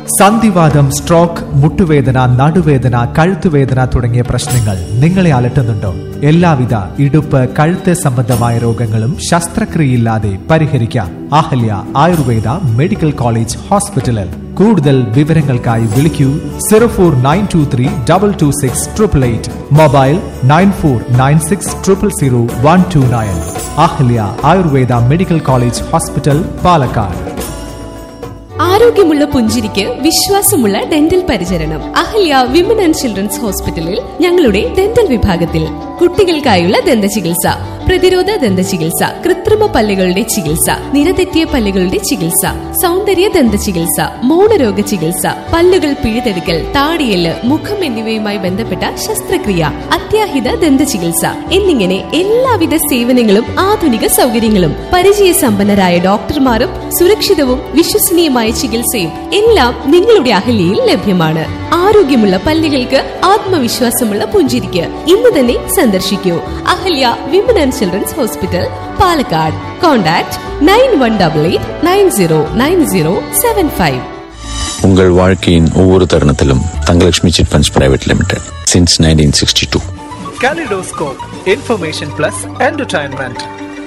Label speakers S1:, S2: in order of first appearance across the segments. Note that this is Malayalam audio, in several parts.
S1: സന്ധിവാദം സ്ട്രോക്ക് മുട്ടുവേദന നടുവേദന കഴുത്തുവേദന തുടങ്ങിയ പ്രശ്നങ്ങൾ നിങ്ങളെ അലട്ടുന്നുണ്ടോ എല്ലാവിധ ഇടുപ്പ് കഴുത്ത് സംബന്ധമായ രോഗങ്ങളും ശസ്ത്രക്രിയയില്ലാതെ പരിഹരിക്കാം അഹല്യ ആയുർവേദ മെഡിക്കൽ കോളേജ് ഹോസ്പിറ്റലിൽ കൂടുതൽ വിവരങ്ങൾക്കായി വിളിക്കൂ zero four nine two three double two six triple eight mobile nine four nine six triple zero one two nine Ahalia Ayurveda medical college hospital Palakkad
S2: ആരോഗ്യമുള്ള പുഞ്ചിരിക്ക് വിശ്വാസമുള്ള ഡെന്റൽ പരിചരണം അഹല്യ വിമൻ ആൻഡ് ചിൽഡ്രൻസ് ഹോസ്പിറ്റലിൽ ഞങ്ങളുടെ ഡെന്റൽ വിഭാഗത്തിൽ കുട്ടികൾക്കായുള്ള ദന്ത ചികിത്സ പ്രതിരോധ ദന്ത ചികിത്സ കൃത്രിമ പല്ലുകളുടെ ചികിത്സ നിരതെറ്റിയ പല്ലുകളുടെ ചികിത്സ സൗന്ദര്യ ദന്ത ചികിത്സ മൗനരോഗ ചികിത്സ പല്ലുകൾ പിഴുതെടുക്കൽ താടിയല് മുഖം എന്നിവയുമായി ബന്ധപ്പെട്ട ശസ്ത്രക്രിയ അത്യാഹിത ദന്ത ചികിത്സ എന്നിങ്ങനെ എല്ലാവിധ സേവനങ്ങളും ആധുനിക സൗകര്യങ്ങളും പരിചയസമ്പന്നരായ ഡോക്ടർമാരും സുരക്ഷിതവും വിശ്വസനീയമായ ചികിത്സയും എല്ലാം നിങ്ങളുടെ അഹല്യയിൽ ലഭ്യമാണ് ആരോഗ്യമുള്ള പല്ലുകൾക്ക് ആത്മവിശ്വാസമുള്ള പുഞ്ചിരിക്ക് ഇന്ന് തന്നെ സന്ദർശിക്കൂ Ahalia women and children's hospital Palakkad contact nine one double eight nine zero nine zero seven five
S3: உங்கள் வாழ்க்கையின் ஒவ்வொரு தருணத்திலும் Thangalakshmi chit funds private limited since nineteen sixty two
S1: Kaleidoscope, information plus entertainment.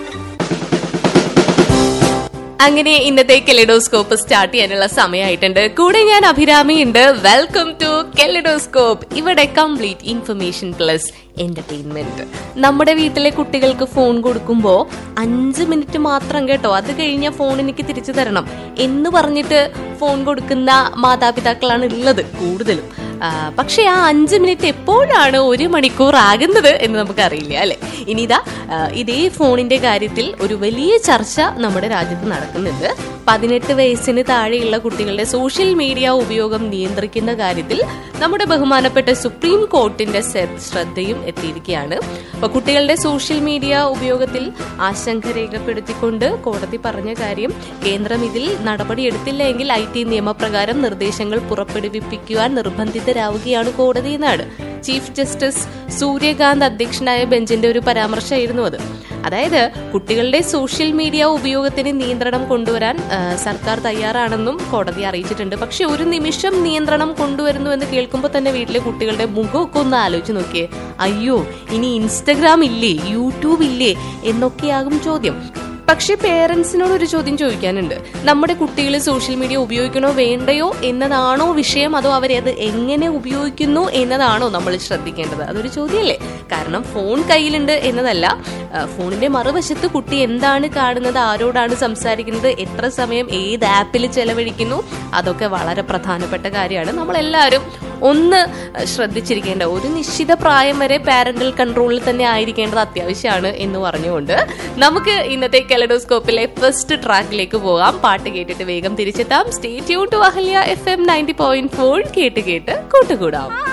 S2: അങ്ങനെ ഇന്നത്തെ കെലിഡോസ്കോപ്പ് സ്റ്റാർട്ട് ചെയ്യാനുള്ള സമയമായിട്ടുണ്ട് കൂടെ ഞാൻ അഭിരാമി ഉണ്ട് വെൽക്കം ടു കെലിഡോസ്കോപ്പ് ഇവിടെ കംപ്ലീറ്റ് ഇൻഫർമേഷൻ പ്ലസ് എന്റർടൈൻമെന്റ് നമ്മുടെ വീട്ടിലെ കുട്ടികൾക്ക് ഫോൺ കൊടുക്കുമ്പോൾ അഞ്ച് മിനിറ്റ് മാത്രം കേട്ടോ അത് കഴിഞ്ഞാൽ ഫോൺ എനിക്ക് തിരിച്ചു തരണം എന്ന് പറഞ്ഞിട്ട് ഫോൺ കൊടുക്കുന്ന മാതാപിതാക്കളാണ് ഉള്ളത് കൂടുതലും ആ, പക്ഷെ ആ അഞ്ച് മിനിറ്റ് എപ്പോഴാണ് ഒരു മണിക്കൂർ ആകുന്നത് എന്ന് നമുക്കറിയില്ല അല്ലെ ഇനി ഇതാ ആ, ഇതേ ഫോണിന്റെ കാര്യത്തിൽ ഒരു വലിയ ചർച്ച നമ്മുടെ രാജ്യത്ത് നടക്കുന്നുണ്ട് പതിനെട്ട് വയസ്സിന് താഴെയുള്ള കുട്ടികളുടെ സോഷ്യൽ മീഡിയ ഉപയോഗം നിയന്ത്രിക്കുന്ന കാര്യത്തിൽ നമ്മുടെ ബഹുമാനപ്പെട്ട സുപ്രീം കോർട്ടിന്റെ ശ്ര- ശ്രദ്ധയും എത്തിയിരിക്കുകയാണ് അപ്പൊ കുട്ടികളുടെ സോഷ്യൽ മീഡിയ ഉപയോഗത്തിൽ ആശങ്ക രേഖപ്പെടുത്തിക്കൊണ്ട് കോടതി പറഞ്ഞ കാര്യം കേന്ദ്രം ഇതിൽ നടപടിയെടുത്തില്ല എങ്കിൽ ഐ ടി നിയമപ്രകാരം നിർദ്ദേശങ്ങൾ പുറപ്പെടുവിപ്പിക്കുവാൻ നിർബന്ധിതരാവുകയാണ് കോടതി എന്നാണ് ചീഫ് ജസ്റ്റിസ് സൂര്യകാന്ത് അധ്യക്ഷനായ ബെഞ്ചിന്റെ ഒരു പരാമർശമായിരുന്നു അത് അതായത് കുട്ടികളുടെ സോഷ്യൽ മീഡിയ ഉപയോഗത്തിന് നിയന്ത്രണം കൊണ്ടുവരാൻ ആ, സർക്കാർ തയ്യാറാണെന്നും കോടതി അറിയിച്ചിട്ടുണ്ട് പക്ഷെ ഒരു നിമിഷം നിയന്ത്രണം കൊണ്ടുവരുന്നു എന്ന് കേൾക്കുമ്പോൾ തന്നെ വീട്ടിലെ കുട്ടികളുടെ മുഖമൊക്കെ ഒന്ന് ആലോചിച്ച് നോക്കിയേ അയ്യോ ഇനി ഇൻസ്റ്റഗ്രാം ഇല്ലേ യൂട്യൂബ് ഇല്ലേ എന്നൊക്കെയാകും ചോദ്യം പക്ഷെ പേരൻസിനോട് ഒരു ചോദ്യം ചോദിക്കാനുണ്ട് നമ്മുടെ കുട്ടികൾ സോഷ്യൽ മീഡിയ ഉപയോഗിക്കണോ വേണ്ടയോ എന്നതാണോ വിഷയം അതോ അവരെ അത് എങ്ങനെ ഉപയോഗിക്കുന്നു എന്നതാണോ നമ്മൾ ശ്രദ്ധിക്കേണ്ടത് അതൊരു ചോദ്യമല്ലേ കാരണം ഫോൺ കയ്യിലുണ്ട് എന്നതല്ല ആ, ഫോണിന്റെ മറുവശത്ത് കുട്ടി എന്താണ് കാണുന്നത് ആരോടാണ് സംസാരിക്കുന്നത് എത്ര സമയം ഏത് ആപ്പിൽ ചെലവഴിക്കുന്നു അതൊക്കെ വളരെ പ്രധാനപ്പെട്ട കാര്യമാണ് നമ്മളെല്ലാവരും ഒന്ന് ശ്രദ്ധിച്ചിരിക്കേണ്ട ഒരു നിശ്ചിത പ്രായം വരെ പാരന്റൽ കൺട്രോളിൽ തന്നെ ആയിരിക്കേണ്ടത് അത്യാവശ്യമാണ് എന്ന് പറഞ്ഞുകൊണ്ട് നമുക്ക് ഇന്നത്തെ കെലഡോസ്കോപ്പിലെ ഫസ്റ്റ് ട്രാക്കിലേക്ക് പോകാം പാട്ട് കേട്ടിട്ട് വേഗം തിരിച്ചെത്താം stay tune to Ahalia F M ninety point four കേട്ട് കേട്ട് കൂട്ടുകൂടാം